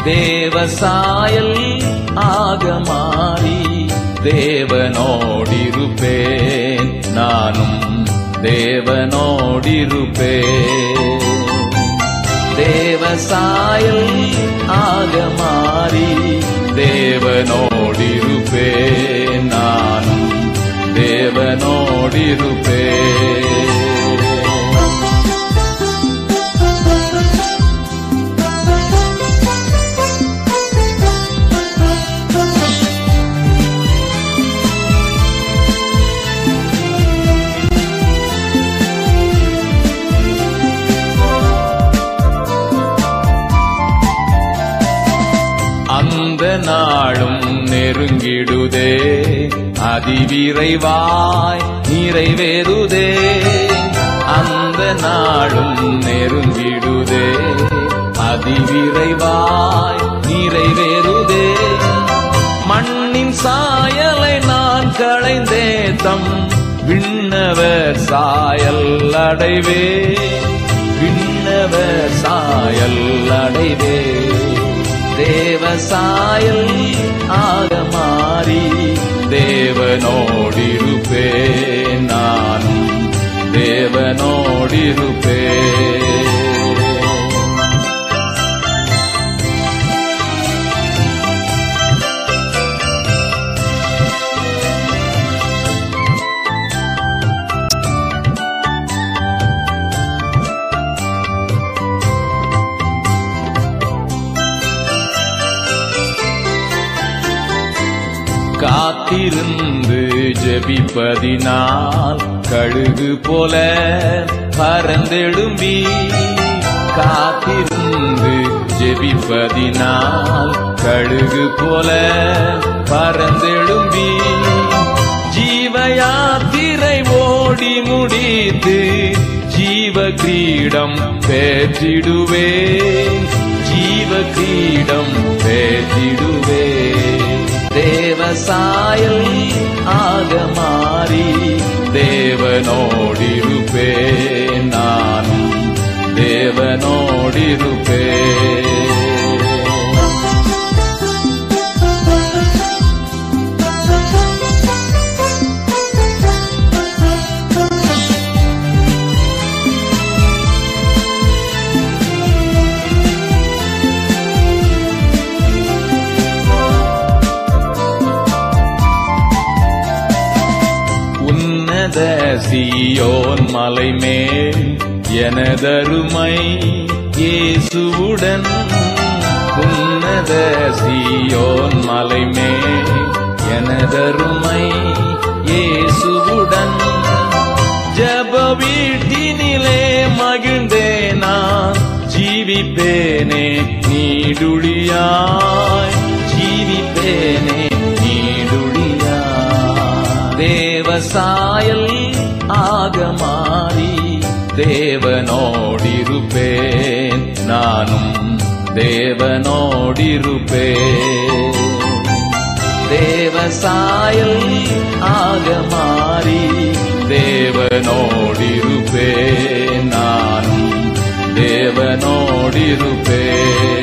தேவசாயல் ஆக மாறி தேவனோடிருப்பேன் நானும் தேவனோடிருப்பேன் தேவசாயல் ஆக மாறி தேவனோடிருப்பேன் நானும் தேவனோடிருப்பேன் அந்த நாளும் நெருங்கிடுதே அதிவிரைவாய் நிறைவேறுதே அந்த நாளும் நெருங்கிடுதே அதிவிரைவாய் நிறைவேறுதே மண்ணின் சாயலை நான் களைந்தே தம் விண்ணவர் சாயல் அடைவே விண்ணவர் சாயல் அடைவே தேவசாயல் ஆக மாறி தேவனோடிருப்பேன் நானும் தேவனோடிருப்பேன் காத்திருந்து ஜெபிப்பதினால் கழுகு போல பறந்தெழும்பி காத்திருந்து ஜெபிப்பதினால் கழுகு போல பறந்தெழும்பி ஜீவயாத்திரை ஓடி முடித்து ஜீவ கிரீடம் பெற்றிடுவே ஜீவ கிரீடம் பெற்றிடுவே தேவசாயல் ஆக மாறி தேவனோடிருப்பேன் நானும் தேவனோடிருப்பேன் உன்னத சீயோன் மலை மேல் எனதருமை இயேசுவுடன் உன்னத சீயோன் மலை மேல் எனதருமை இயேசுவுடன் ஜப வீட்டினிலே மகிழ்ந்தே நான் ஜீவிப்பேனே நீடுழியாய் ஜீவிப்பேனே நீடுழியாய் தேவசாயல் ஆக மாறி தேவனோடிருப்பேன் நானும் தேவனோடிருப்பேன் தேவசாயல் ஆக மாறி தேவனோடிருப்பேன் நானும் தேவனோடிருப்பேன்